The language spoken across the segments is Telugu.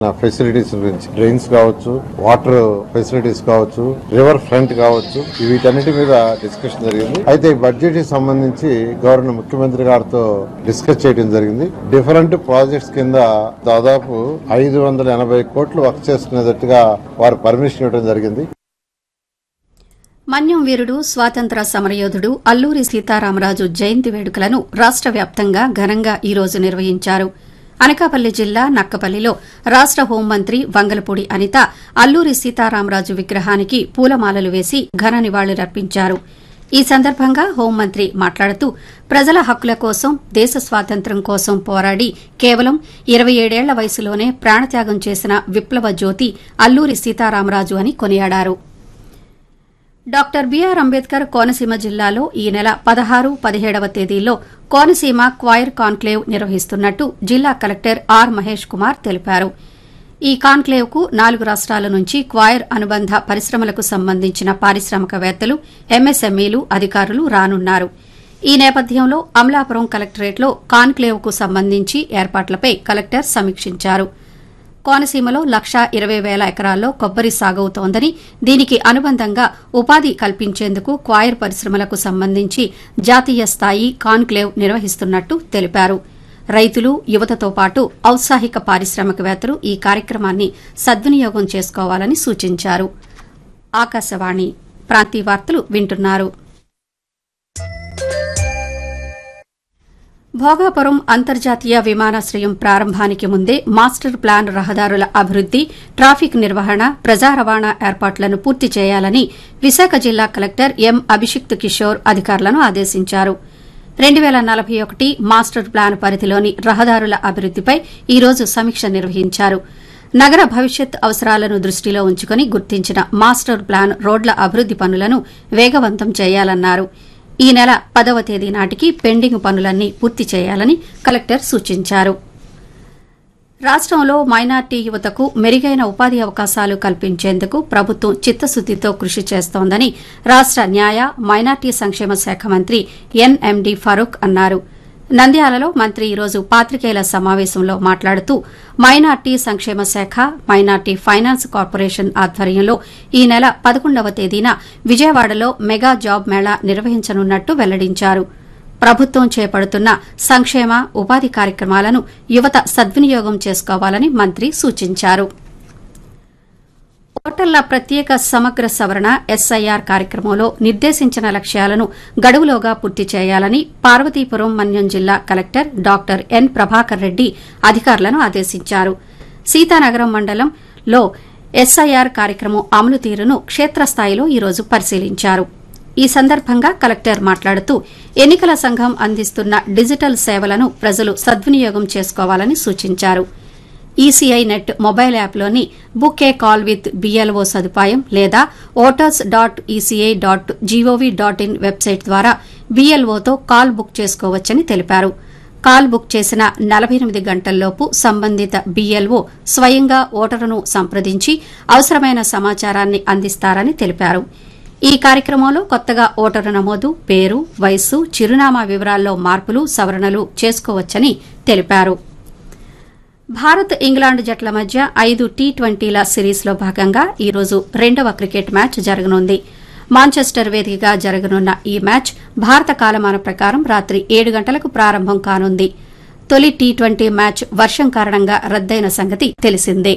ఫెసిలిటీస్ గురించి డ్రైన్స్ కావచ్చు వాటర్ ఫెసిలిటీస్ కావచ్చు రివర్ ఫ్రంట్ కావచ్చు వీటన్నిటి మీద డిస్కషన్ జరిగింది అయితే ఈ బడ్జెట్ కి సంబంధించి గవర్నర్ ముఖ్యమంత్రి గారితో డిస్కస్ చేయడం జరిగింది డిఫరెంట్ ప్రాజెక్ట్స్ కింద దాదాపు ఐదు వందల ఎనభై కోట్లు వర్క్ చేసుకునేటట్టుగా వారు పర్మిషన్ ఇవ్వడం జరిగింది మన్యం వీరుడు స్వాతంత్ర సమరయోధుడు అల్లూరి సీతారామరాజు జయంతి వేడుకలను రాష్ట వ్యాప్తంగా ఘనంగా ఈ రోజు నిర్వహించారు అనకాపల్లి జిల్లా నక్కపల్లిలో రాష్ట హోంమంత్రి వంగలపూడి అనిత అల్లూరి సీతారామరాజు విగ్రహానికి పూలమాలలు వేసి ఘన నివాళులర్పించారు ఈ సందర్భంగా హోంమంత్రి మాట్లాడుతూ ప్రజల హక్కుల కోసం దేశ స్వాతంత్ర్యం కోసం పోరాడి కేవలం ఇరవై ఏడేళ్ల వయసులోనే ప్రాణత్యాగం చేసిన విప్లవ జ్యోతి అల్లూరి సీతారామరాజు అని కొనియాడారు డాక్టర్ బీఆర్ అంబేద్కర్ కోనసీమ జిల్లాలో ఈ నెల పదహారు పదిహేడవ తేదీల్లో కోనసీమ క్వైర్ కాన్క్లేవ్ నిర్వహిస్తున్నట్టు జిల్లా కలెక్టర్ ఆర్ మహేష్ కుమార్ తెలిపారు ఈ కాన్క్లేవ్ కు నాలుగు రాష్ట్రాల నుంచి క్వైర్ అనుబంధ పరిశ్రమలకు సంబంధించిన పారిశ్రామికవేత్తలు ఎంఎస్ఎంఈలు అధికారులు రానున్నారు ఈ నేపథ్యంలో అమలాపురం కలెక్టరేట్లో కాన్క్లేవ్ కు సంబంధించి ఏర్పాట్లపై కలెక్టర్ సమీక్షించారు కోనసీమలో లక్షా ఇరవై వేల ఎకరాల్లో కొబ్బరి సాగవుతోందని దీనికి అనుబంధంగా ఉపాధి కల్పించేందుకు క్వాయర్ పరిశ్రమలకు సంబంధించి జాతీయ స్థాయి కాన్క్లేవ్ నిర్వహిస్తున్నట్టు తెలిపారు రైతులు యువతతో పాటు ఔత్సాహిక పారిశ్రామికవేత్తలు ఈ కార్యక్రమాన్ని సద్వినియోగం చేసుకోవాలని సూచించారు ఆకాశవాణి ప్రాంతీయ వార్తలు వింటున్నారు భోగాపురం అంతర్జాతీయ విమానాశ్రయం ప్రారంభానికి ముందే మాస్టర్ ప్లాన్ రహదారుల అభివృద్ది ట్రాఫిక్ నిర్వహణ ప్రజా రవాణా ఏర్పాట్లను పూర్తి చేయాలని విశాఖ జిల్లా కలెక్టర్ ఎం అభిషిక్త్ కిషోర్ అధికారులను ఆదేశించారు రెండు పేల నలభై ఒకటి మాస్టర్ ప్లాన్ పరిధిలోని రహదారుల అభివృద్దిపై ఈ రోజు సమీక్ష నిర్వహించారు నగర భవిష్యత్ అవసరాలను దృష్టిలో ఉంచుకుని గుర్తించిన మాస్టర్ ప్లాన్ రోడ్ల అభివృద్ది పనులను వేగవంతం చేయాలన్నారు ఈ నెల పదవ తేదీ నాటికి పెండింగ్ పనులన్నీ పూర్తి చేయాలని కలెక్టర్ సూచించారు రాష్టంలో మైనార్టీ యువతకు మెరుగైన ఉపాధి అవకాశాలు కల్పించేందుకు ప్రభుత్వం చిత్తశుద్దితో కృషి చేస్తోందని రాష్ట న్యాయ మైనార్టీ సంక్షేమ శాఖ మంత్రి ఎన్ఎండి ఫరూక్ అన్నారు నంద్యాలలో మంత్రి ఈరోజు పాత్రికేయుల సమావేశంలో మాట్లాడుతూ మైనార్టీ సంక్షేమ శాఖ మైనార్టీ ఫైనాన్స్ కార్పొరేషన్ ఆధ్వర్యంలో ఈ నెల పదకొండవ తేదీన విజయవాడలో మెగా జాబ్ మేళా నిర్వహించనున్నట్టు వెల్లడించారు ప్రభుత్వం చేపడుతున్న సంక్షేమ ఉపాధి కార్యక్రమాలను యువత సద్వినియోగం చేసుకోవాలని మంత్రి సూచించారు ఓటర్ల ప్రత్యేక సమగ్ర సవరణ ఎస్ఐఆర్ కార్యక్రమంలో నిర్దేశించిన లక్ష్యాలను గడువులోగా పూర్తి చేయాలని పార్వతీపురం మన్యం జిల్లా collector doctor N Prabhakar Reddy అధికారులను ఆదేశించారు సీతానగరం మండలంలో ఎస్ఐఆర్ కార్యక్రమం అమలు తీరును క్షేత్రస్థాయిలో ఈరోజు పరిశీలించారు ఈ సందర్భంగా కలెక్టర్ మాట్లాడుతూ ఎన్నికల సంఘం అందిస్తున్న డిజిటల్ సేవలను ప్రజలు సద్వినియోగం చేసుకోవాలని సూచించారు ఈసీఐ నెట్ మొబైల్ యాప్లోని book a call with BLO సదుపాయం లేదా voters dot ECI dot GOV dot in website ద్వారా బీఎల్ఓతో కాల్ బుక్ చేసుకోవచ్చని తెలిపారు కాల్ బుక్ చేసిన నలభై ఎనిమిది గంటల్లోపు సంబంధిత బీఎల్ఓ స్వయంగా ఓటరును సంప్రదించి అవసరమైన సమాచారాన్ని అందిస్తారని తెలిపారు ఈ కార్యక్రమంలో కొత్తగా ఓటరు నమోదు పేరు వయస్సు చిరునామా వివరాల్లో మార్పులు సవరణలు చేసుకోవచ్చని తెలిపారు భారత్ ఇంగ్లాండ్ జట్ల మధ్య ఐదు టీ ట్వంటీల సిరీస్లో భాగంగా ఈరోజు రెండవ క్రికెట్ మ్యాచ్ జరగనుంది మాంచెస్టర్ వేదికగా జరగనున్న ఈ మ్యాచ్ భారత కాలమాన ప్రకారం రాత్రి ఏడు గంటలకు ప్రారంభం కానుంది తొలి టీ ట్వంటీ మ్యాచ్ వర్షం కారణంగా రద్దయిన సంగతి తెలిసిందే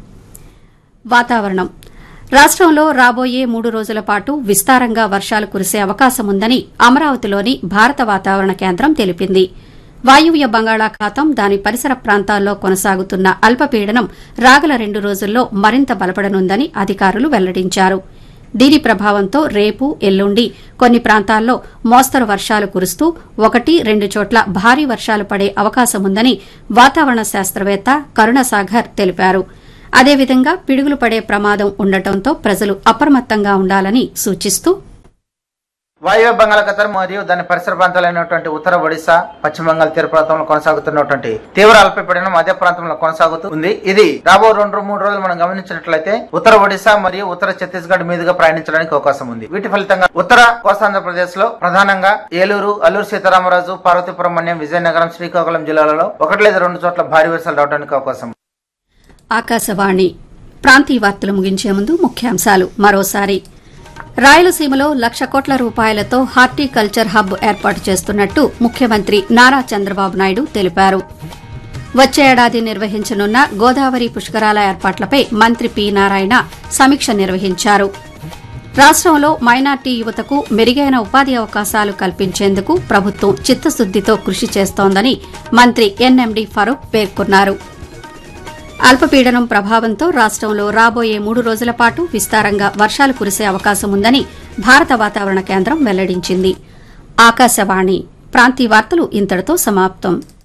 వాతావరణం రాష్టంలో రాబోయే మూడు రోజుల పాటు విస్తారంగా వర్షాలు కురిసే అవకాశముందని అమరావతిలోని భారత వాతావరణ కేంద్రం తెలిపింది వాయువ్య బంగాళాఖాతం దాని పరిసర ప్రాంతాల్లో కొనసాగుతున్న అల్పపీడనం రాగల రెండు రోజుల్లో మరింత బలపడనుందని అధికారులు వెల్లడించారు దీని ప్రభావంతో రేపు ఎల్లుండి కొన్ని ప్రాంతాల్లో మోస్తరు వర్షాలు కురుస్తూ ఒకటి రెండు చోట్ల భారీ వర్షాలు పడే అవకాశముందని వాతావరణ శాస్త్రవేత్త కరుణసాగర్ తెలిపారు అదేవిధంగా పిడుగులు పడే ప్రమాదం ఉండటంతో ప్రజలు అప్రమత్తంగా ఉండాలని సూచిస్తూ వాయువ్య బంగాళాఖాతం మరియు దాని పరిసర ప్రాంతాలైనటువంటి ఉత్తర ఒడిశా పశ్చిమ బంగాళ తీర ప్రాంతంలో కొనసాగుతున్నటువంటి తీవ్ర అల్పపీడనం అదే ప్రాంతంలో కొనసాగుతూ ఉంది ఇది రాబో రెండు మూడు రోజులు మనం గమనించినట్లయితే ఉత్తర ఒడిశా మరియు ఉత్తర ఛత్తీస్గఢ్ మీదుగా ప్రయాణించడానికి అవకాశం ఉంది వీటి ఫలితంగా ఉత్తర కోస్తాంధ్రప్రదేశ్ లో ప్రధానంగా ఏలూరు అల్లూరు సీతారామరాజు పార్వతీపురం మన్యం విజయనగరం శ్రీకాకుళం జిల్లాలలో ఒకటి లేదా రెండు చోట్ల భారీ వర్షాలు రావడానికి అవకాశం ఉంది. ఆకాశవాణి ప్రాంతీయ వార్తలు ముగించే ముందు ముఖ్యాంశాలు మరోసారి రాయలసీమలో లక్ష కోట్ల రూపాయలతో హార్టికల్చర్ హబ్ ఏర్పాటు చేస్తున్నట్టు ముఖ్యమంత్రి నారా చంద్రబాబు నాయుడు తెలిపారు వచ్చే ఏడాది నిర్వహించనున్న గోదావరి పుష్కరాల ఏర్పాట్లపై మంత్రి పి నారాయణ సమీక్ష నిర్వహించారు రాష్టంలో మైనార్టీ యువతకు మెరుగైన ఉపాధి అవకాశాలు కల్పించేందుకు ప్రభుత్వం చిత్తశుద్దితో కృషి చేస్తోందని మంత్రి ఎన్ఎండి ఫరూక్ పేర్కొన్నారు అల్పపీడనం ప్రభావంతో రాష్టంలో రాబోయే మూడు రోజుల పాటు విస్తారంగా వర్షాలు కురిసే అవకాశం ఉందని భారత వాతావరణ కేంద్రం వెల్లడించింది ఆకాశవాణి ప్రాంతీయ వార్తలు ఇంతటితో సమాప్తం